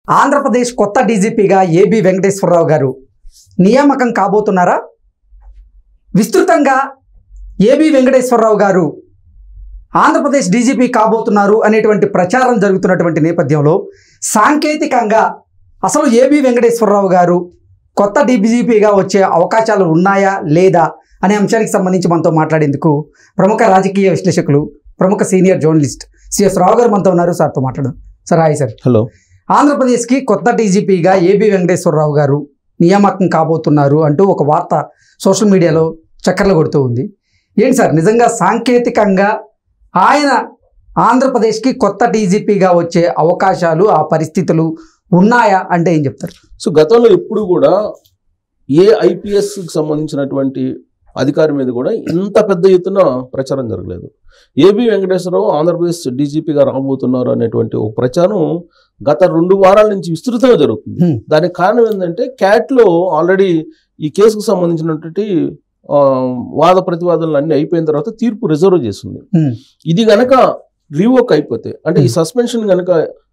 ఆంధ్రప్రదేశ్ కొత్త డీజీపీగా ఏబి వెంకటేశ్వరరావు గారు నియామకం కాబోతున్నారా విస్తృతంగా ఏబి వెంకటేశ్వరరావు గారు ఆంధ్రప్రదేశ్ డీజీపీ కాబోతున్నారు అనేటువంటి ప్రచారం జరుగుతున్నటువంటి నేపథ్యంలో సాంకేతికంగా అసలు ఏబి వెంకటేశ్వరరావు గారు కొత్త డీజీపీగా వచ్చే అవకాశాలు ఉన్నాయా లేదా అనే అంశానికి సంబంధించి మనతో మాట్లాడేందుకు ప్రముఖ రాజకీయ విశ్లేషకులు ప్రముఖ సీనియర్ జర్నలిస్ట్ సిఎస్ రావు గారు మనతో ఉన్నారు సార్తో మాట్లాడదాం సార్ హాయ్ సార్ హలో ఆంధ్రప్రదేశ్కి కొత్త డీజీపీగా ఏబి వెంకటేశ్వరరావు గారు నియామకం కాబోతున్నారు అంటూ ఒక వార్త సోషల్ మీడియాలో చక్కర్లు కొడుతూ ఉంది ఏంటి సార్ నిజంగా సాంకేతికంగా ఆయన ఆంధ్రప్రదేశ్కి కొత్త డీజీపీగా వచ్చే అవకాశాలు ఆ పరిస్థితులు ఉన్నాయా అంటే ఏం చెప్తారు సో గతంలో ఎప్పుడు కూడా ఏ ఐపీఎస్కి సంబంధించినటువంటి అధికారి మీద కూడా ఇంత పెద్ద ఎత్తున ప్రచారం జరగలేదు ఏబి వెంకటేశ్వరరావు ఆంధ్రప్రదేశ్ డీజీపీగా రాబోతున్నారు అనేటువంటి ఒక ప్రచారం గత రెండు వారాల నుంచి విస్తృతంగా జరుగుతుంది Hmm. దానికి కారణం ఏంటంటే క్యాట్లో ఆల్రెడీ ఈ కేసుకు సంబంధించినటువంటి ఆ, వాద ప్రతివాదనలు అన్ని అయిపోయిన తర్వాత తీర్పు రిజర్వ్ చేసింది Hmm. ఇది గనక రీవోక్ అయిపోతే అంటే ఈ సస్పెన్షన్ గనక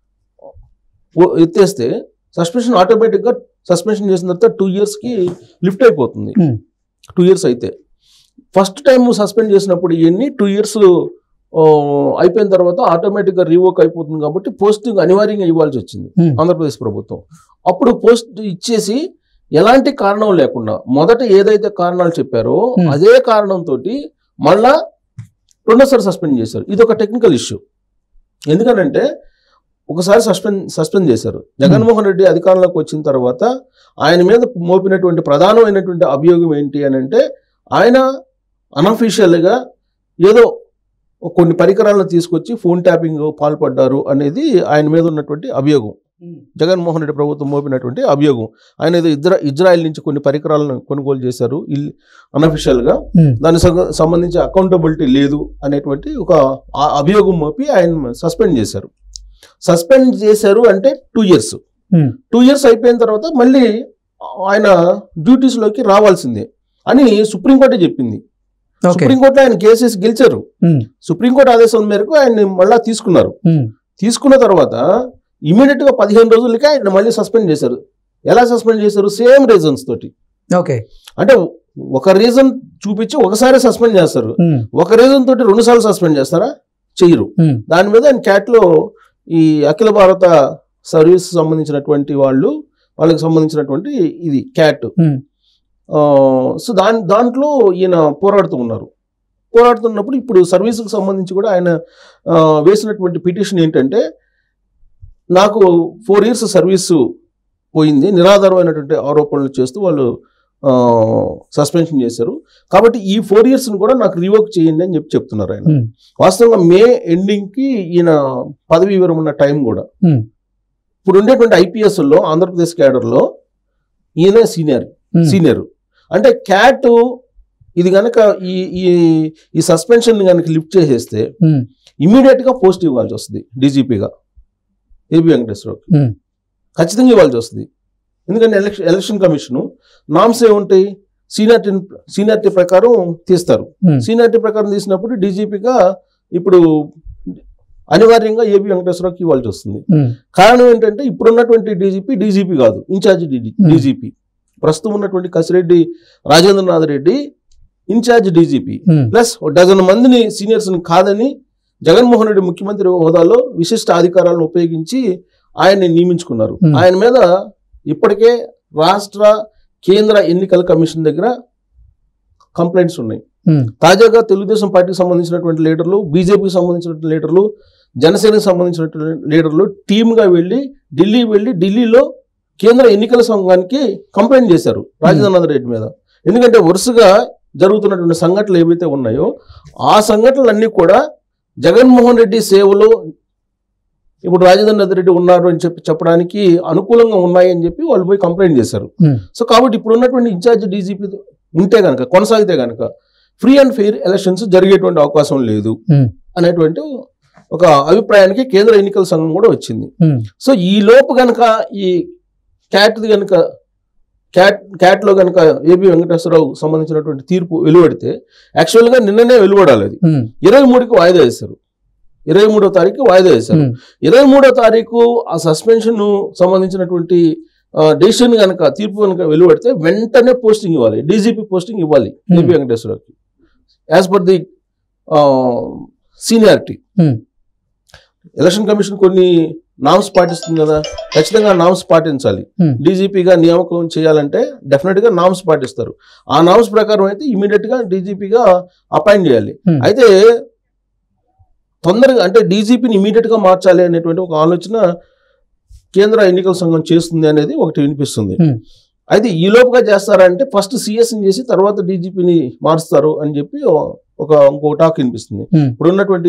ఓ- ఎత్తేస్తే సస్పెన్షన్ ఆటోమేటిక్గా సస్పెన్షన్ చేసిన తర్వాత టూ ఇయర్స్కి లిఫ్ట్ అయిపోతుంది Hmm. టూ ఇయర్స్ అయితే ఫస్ట్ టైం సస్పెండ్ చేసినప్పుడు ఇవన్నీ టూ ఇయర్స్ అయిపోయిన తర్వాత ఆటోమేటిక్గా రీవోక్ అయిపోతుంది కాబట్టి పోస్టింగ్ అనివార్యంగా ఇవ్వాల్సి వచ్చింది Hmm. ఆంధ్రప్రదేశ్ ప్రభుత్వం అప్పుడు పోస్ట్ ఇచ్చేసి ఎలాంటి కారణం లేకుండా మొదట ఏదైతే కారణాలు చెప్పారో Hmm. అదే కారణంతో మళ్ళా రెండోసారి సస్పెండ్ చేశారు ఇది ఒక టెక్నికల్ ఇష్యూ ఎందుకనంటే ఒకసారి సస్పెండ్ సస్పెండ్ చేశారు జగన్మోహన్ రెడ్డి అధికారంలోకి వచ్చిన తర్వాత ఆయన మీద మోపినటువంటి ప్రధానమైనటువంటి అభియోగం ఏంటి అని అంటే ఆయన అనఫీషియల్గా ఏదో కొన్ని పరికరాలను తీసుకొచ్చి ఫోన్ ట్యాపింగ్ పాల్పడ్డారు అనేది ఆయన మీద ఉన్నటువంటి అభియోగం జగన్మోహన్ రెడ్డి ప్రభుత్వం మోపినటువంటి అభియోగం ఆయన ఏదో ఇజ్రా ఇజ్రాయెల్ నుంచి కొన్ని పరికరాలను కొనుగోలు చేశారు ఇల్ అనఫిషియల్గా Hmm. దానికి సంగ- సంబంధించి అకౌంటబిలిటీ లేదు అనేటువంటి ఒక ఆ అభియోగం మోపి ఆయన సస్పెండ్ చేశారు సస్పెండ్ చేశారు అంటే two years Hmm. Two years అయిపోయిన తర్వాత మళ్ళీ ఆయన డ్యూటీస్లోకి రావాల్సిందే అని సుప్రీంకోర్టే చెప్పింది ఓకే సుప్రీంకోర్టులో ఆయన కేసెస్ గెలిచారు Hmm. సుప్రీంకోర్టు ఆదేశం మేరకు ఆయన్ని మళ్ళా తీసుకున్నారు Hmm. తీసుకున్న తర్వాత ఇమీడియట్ గా పదిహేను రోజులకే ఆయన మళ్ళీ సస్పెండ్ చేశారు ఎలా సస్పెండ్ చేశారు సేమ్ రీజన్స్ తోటి ఓకే అంటే ఒక రీజన్ చూపించి ఒకసారి సస్పెండ్ చేస్తారు Hmm. ఒక రీజన్ తోటి రెండు సార్లు సస్పెండ్ చేస్తారా చెయ్యరు Hmm. దాని మీద ఆయన క్యాట్లో ఈ అఖిల భారత సర్వీస్ సంబంధించినటువంటి వాళ్ళు వాళ్ళకి సంబంధించినటువంటి ఇది క్యాట్ Hmm. సో దాని దాంట్లో ఈయన పోరాడుతూ ఉన్నారు పోరాడుతున్నప్పుడు ఇప్పుడు సర్వీసుకు సంబంధించి కూడా ఆయన ఆ, వేసినటువంటి పిటిషన్ ఏంటంటే నాకు ఫోర్ ఇయర్స్ సర్వీసు పోయింది నిరాధారమైనటువంటి ఆరోపణలు చేస్తూ వాళ్ళు సస్పెన్షన్ చేశారు కాబట్టి ఈ ఫోర్ ఇయర్స్ని కూడా నాకు రివోక్ చేయండి అని చెప్పి చెప్తున్నారు ఆయన Hmm. వాస్తవంగా మే ఎండింగ్కి ఈయన పదవి విరమణ టైం కూడా Hmm. ఇప్పుడు ఉండేటువంటి ఐపీఎస్లో ఆంధ్రప్రదేశ్ క్యాడర్లో ఈయన సీనియర్ Hmm. సీనియర్ అంటే క్యాట్ ఇది కనుక ఈ ఈ ఈ సస్పెన్షన్ కనుక లిఫ్ట్ చేసేస్తే Hmm. ఇమీడియట్ గా పోస్ట్ ఇవ్వాల్సి వస్తుంది డీజీపీగా ఏబి వెంకటేశ్వరరావు Hmm. ఖచ్చితంగా ఇవ్వాల్సి వస్తుంది ఎందుకంటే ఎలక్షన్ ఎలక్షన్ కమిషన్ నామ్స్ ఏముంటాయి సీనియారిటీ సీనియారిటీ ప్రకారం తీస్తారు Hmm. సీనియారిటీ ప్రకారం తీసినప్పుడు డీజీపీగా ఇప్పుడు అనివార్యంగా ఏబి వెంకటేశ్వరరావుకి ఇవ్వాల్సి వస్తుంది Hmm. కారణం ఏంటంటే ఇప్పుడున్నటువంటి డీజీపీ డీజీపీ కాదు ఇన్ఛార్జ్ డీజీపీ ప్రస్తుతం ఉన్నటువంటి Kasireddy Rajendranath Reddy incharge DGP Hmm. Plus ఓ డజన్ మందిని సీనియర్స్ని కాదని జగన్మోహన్ రెడ్డి ముఖ్యమంత్రి హోదాలో విశిష్ట అధికారాలను ఉపయోగించి ఆయన్ని నియమించుకున్నారు Hmm. ఆయన మీద ఇప్పటికే రాష్ట్ర కేంద్ర ఎన్నికల కమిషన్ దగ్గర కంప్లైంట్స్ ఉన్నాయి Hmm. తాజాగా తెలుగుదేశం పార్టీకి సంబంధించినటువంటి లీడర్లు బీజేపీకి సంబంధించినటువంటి లీడర్లు జనసేనకి సంబంధించినటువంటి లీడర్లు టీమ్గా వెళ్ళి ఢిల్లీ వెళ్ళి ఢిల్లీలో కేంద్ర ఎన్నికల సంఘానికి కంప్లైంట్ చేశారు రాజేంద్రనాథ్ రెడ్డి మీద ఎందుకంటే వరుసగా జరుగుతున్నటువంటి సంఘటనలు ఏవైతే ఉన్నాయో ఆ సంఘటనలన్నీ కూడా జగన్మోహన్ రెడ్డి సేవలో ఇప్పుడు రాజేంద్రనాథ్ రెడ్డి ఉన్నారు అని చెప్పి చెప్పడానికి అనుకూలంగా ఉన్నాయి అని చెప్పి వాళ్ళు పోయి కంప్లైంట్ చేశారు Hmm. సో కాబట్టి ఇప్పుడు ఉన్నటువంటి ఇన్ఛార్జ్ డీజీపీ ఉంటే కనుక కొనసాగితే కనుక ఫ్రీ అండ్ ఫెయిర్ ఎలక్షన్స్ జరిగేటువంటి అవకాశం లేదు Hmm. అనేటువంటి ఒక అభిప్రాయానికి కేంద్ర ఎన్నికల సంఘం కూడా వచ్చింది Hmm. సో ఈ లోపు కనుక ఈ క్యాట్ది కనుక క్యాట్ క్యాట్లో కనుక ఏబి వెంకటేశ్వరరావు సంబంధించినటువంటి తీర్పు వెలువడితే యాక్చువల్గా నిన్ననే వెలువడాలి అది Hmm. ఇరవై మూడుకి వాయిదా వేశారు ఇరవై మూడో తారీఖు వాయిదా వేశారు ఉమ్, ఇరవై మూడో తారీఖు ఆ సస్పెన్షన్ సంబంధించినటువంటి డెసిషన్ కనుక తీర్పు కనుక వెలువడితే వెంటనే పోస్టింగ్ ఇవ్వాలి డీజీపీ పోస్టింగ్ ఇవ్వాలి Hmm. ఏపీ వెంకటేశ్వరరావుకి as per the seniority Hmm. Election commission కొన్ని నామ్స్ పాటిస్తుంది కదా ఖచ్చితంగా నామ్స్ పాటించాలి Hmm. డీజీపీగా నియామకం చేయాలంటే డెఫినెట్ గా నామ్స్ పాటిస్తారు ఆ నామ్స్ ప్రకారం అయితే ఇమీడియట్ గా డీజీపీగా అపాయింట్ చేయాలి Hmm. అయితే తొందరగా అంటే డీజీపీని ఇమీడియట్ గా మార్చాలి అనేటువంటి ఒక ఆలోచన కేంద్ర ఎన్నికల సంఘం చేస్తుంది అనేది ఒకటి వినిపిస్తుంది Hmm. అయితే ఈ లోపుగా చేస్తారా అంటే ఫస్ట్ సిఎస్ని చేసి తర్వాత డీజీపీని మారుస్తారు అని చెప్పి ఒక ఇంకో టాక్ వినిపిస్తుంది Hmm. ఇప్పుడు ఉన్నటువంటి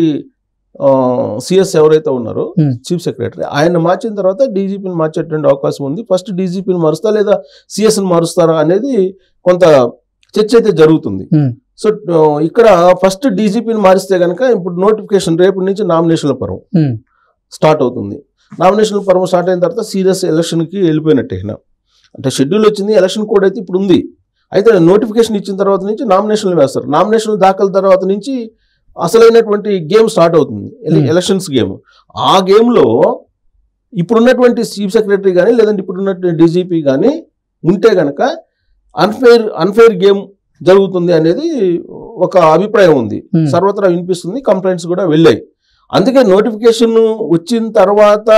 సిఎస్ ఎవరైతే ఉన్నారో Hmm. చీఫ్ సెక్రటరీ ఆయన మార్చిన తర్వాత డీజీపీని మార్చేటువంటి అవకాశం ఉంది ఫస్ట్ డీజీపీని మారుస్తా లేదా సిఎస్ని మారుస్తారా అనేది కొంత చర్చ అయితే జరుగుతుంది Hmm. సో ఆ, ఇక్కడ ఫస్ట్ డీజీపీని మారిస్తే కనుక ఇప్పుడు నోటిఫికేషన్ రేపటి నుంచి నామినేషన్ల పర్వం ఉమ్, స్టార్ట్ అవుతుంది నామినేషన్ల పర్వం స్టార్ట్ అయిన తర్వాత సీరియస్ ఎలక్షన్కి వెళ్ళిపోయినట్టే ఇక. అంటే షెడ్యూల్ వచ్చింది ఎలక్షన్ కోడ్ అయితే ఇప్పుడు ఉంది అయితే నోటిఫికేషన్ ఇచ్చిన తర్వాత నుంచి నామినేషన్లు వేస్తారు నామినేషన్లు దాఖల తర్వాత నుంచి అసలైనటువంటి గేమ్ స్టార్ట్ అవుతుంది ఎల- Hmm. ఎలక్షన్స్ గేమ్ ఆ గేమ్లో ఇప్పుడున్నటువంటి చీఫ్ సెక్రటరీ కానీ లేదంటే ఇప్పుడున్నటువంటి డీజీపీ కానీ ఉంటే కనుక అన్ఫెయిర్ అన్ఫెయిర్ గేమ్ జరుగుతుంది అనేది ఒక అభిప్రాయం ఉంది ఉమ్, సర్వత్రా వినిపిస్తుంది కంప్లైంట్స్ కూడా వెళ్ళాయి అందుకే నోటిఫికేషన్ వచ్చిన తర్వాత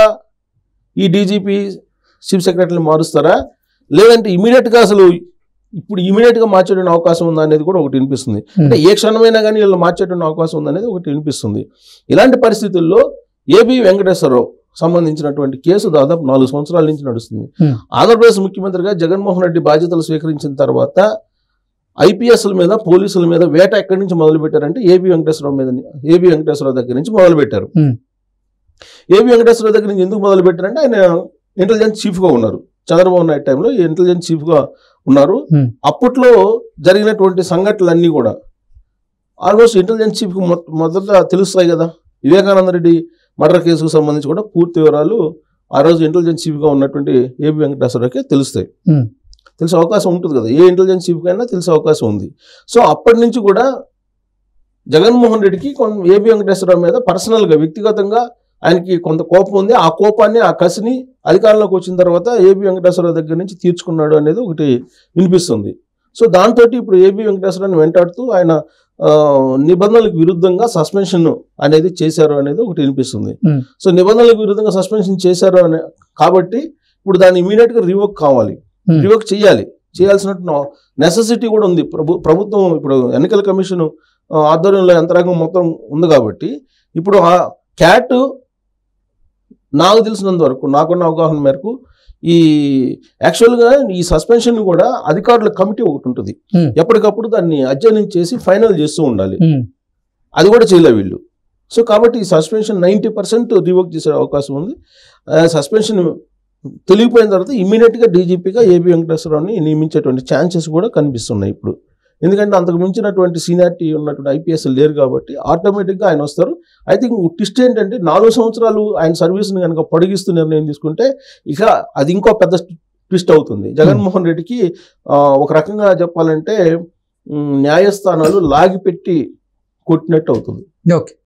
ఈ డీజీపీ చీఫ్ సెక్రటరీని మారుస్తారా లేదంటే ఇమీడియట్గా అసలు ఇప్పుడు ఇమీడియట్గా మార్చేటువంటి అవకాశం ఉందా అనేది కూడా ఒకటి వినిపిస్తుంది అంటే ఏ క్షణమైనా కానీ వీళ్ళు మార్చేటువంటి అవకాశం ఉందనేది ఒకటి వినిపిస్తుంది ఇలాంటి పరిస్థితుల్లో ఏబి వెంకటేశ్వరరావు సంబంధించినటువంటి కేసు దాదాపు నాలుగు సంవత్సరాల నుంచి నడుస్తుంది Hmm. ఆంధ్రప్రదేశ్ ముఖ్యమంత్రిగా జగన్మోహన్ రెడ్డి బాధ్యతలు స్వీకరించిన తర్వాత ఐపీఎస్ల మీద పోలీసుల మీద వేట ఎక్కడి నుంచి మొదలు పెట్టారంటే ఏబి వెంకటేశ్వరరావు మీద ఏబి వెంకటేశ్వరరావు దగ్గర నుంచి మొదలు పెట్టారు Hmm. ఏబి వెంకటేశ్వరరావు దగ్గర నుంచి ఎందుకు మొదలు పెట్టారంటే ఆయన ఇంటెలిజెన్స్ చీఫ్గా ఉన్నారు చంద్రబాబు నాయుడు టైంలో ఇంటెలిజెన్స్ చీఫ్గా ఉన్నారు Hmm. అప్పట్లో జరిగినటువంటి సంఘటనలన్నీ కూడా ఆల్మోస్ట్ ఇంటెలిజెన్స్ చీఫ్ మొదట తెలుస్తాయి కదా వివేకానంద రెడ్డి మర్డర్ కేసుకు సంబంధించి కూడా పూర్తి వివరాలు ఆ రోజు ఇంటెలిజెన్స్ చీఫ్గా ఉన్నటువంటి ఏబి వెంకటేశ్వరరావుకి తెలుస్తాయి Hmm. తెలిసే అవకాశం ఉంటుంది కదా ఏ ఇంటెలిజెన్స్ చీఫ్కైనా తెలిసే అవకాశం ఉంది సో అప్పటి నుంచి కూడా జగన్మోహన్ రెడ్డికి కొంత ఏబి వెంకటేశ్వరరావు మీద పర్సనల్గా వ్యక్తిగతంగా ఆయనకి కొంత కోపం ఉంది ఆ కోపాన్ని ఆ కసిని అధికారంలోకి వచ్చిన తర్వాత ఏబి వెంకటేశ్వరరావు దగ్గర నుంచి తీర్చుకున్నాడు అనేది ఒకటి వినిపిస్తుంది సో దాంతో ఇప్పుడు ఏబి వెంకటేశ్వరరావుని వెంటాడుతూ ఆయన ఆ, నిబంధనలకు విరుద్ధంగా సస్పెన్షన్ అనేది చేశారు అనేది ఒకటి వినిపిస్తుంది Hmm. సో నిబంధనలకు విరుద్ధంగా సస్పెన్షన్ చేశారు అనే కాబట్టి ఇప్పుడు దాన్ని ఇమీడియట్ గా రివోక్ కావాలి Hmm. రివోక్ చేయాలి చేయాల్సిన నెసెసిటీ కూడా ఉంది ప్రభు ప్రభుత్వం ఇప్పుడు ఎన్నికల కమిషన్ ఆ, ఆధ్వర్యంలో యంత్రాంగం మొత్తం ఉంది కాబట్టి ఇప్పుడు ఆ క్యాట్ నాకు తెలిసినంత వరకు నాకున్న అవగాహన మేరకు ఈ యాక్చువల్గా ఈ సస్పెన్షన్ కూడా అధికారుల కమిటీ ఒకటి ఉంటుంది Hmm. ఎప్పటికప్పుడు దాన్ని అధ్యయనం చేసి ఫైనల్ చేస్తూ ఉండాలి ఉమ్, అది కూడా చేయలే వీళ్ళు సో కాబట్టి ఈ సస్పెన్షన్ నైంటీ పర్సెంట్ రివోక్ చేసే అవకాశం ఉంది సస్పెన్షన్ తెలిగిపోయిన తర్వాత ఇమీడియట్గా డీజీపీగా ఏబి వెంకటేశ్వరరావుని నియమించేటువంటి ఛాన్సెస్ కూడా కనిపిస్తున్నాయి ఇప్పుడు ఎందుకంటే అంతకు మించినటువంటి సీనియారిటీ ఉన్నటువంటి ఐపీఎస్ లేరు కాబట్టి ఆటోమేటిక్గా ఆయన వస్తారు ఐ థింక్ ట్విస్ట్ ఏంటంటే నాలుగు సంవత్సరాలు ఆయన సర్వీస్ని కనుక పొడిగిస్తూ నిర్ణయం తీసుకుంటే ఇక అది ఇంకో పెద్ద ట్విస్ట్ అవుతుంది జగన్మోహన్ రెడ్డికి ఆ, ఒక రకంగా చెప్పాలంటే ఉమ్, న్యాయస్థానాలు లాగిపెట్టి కొట్టినట్టు అవుతుంది ఓకే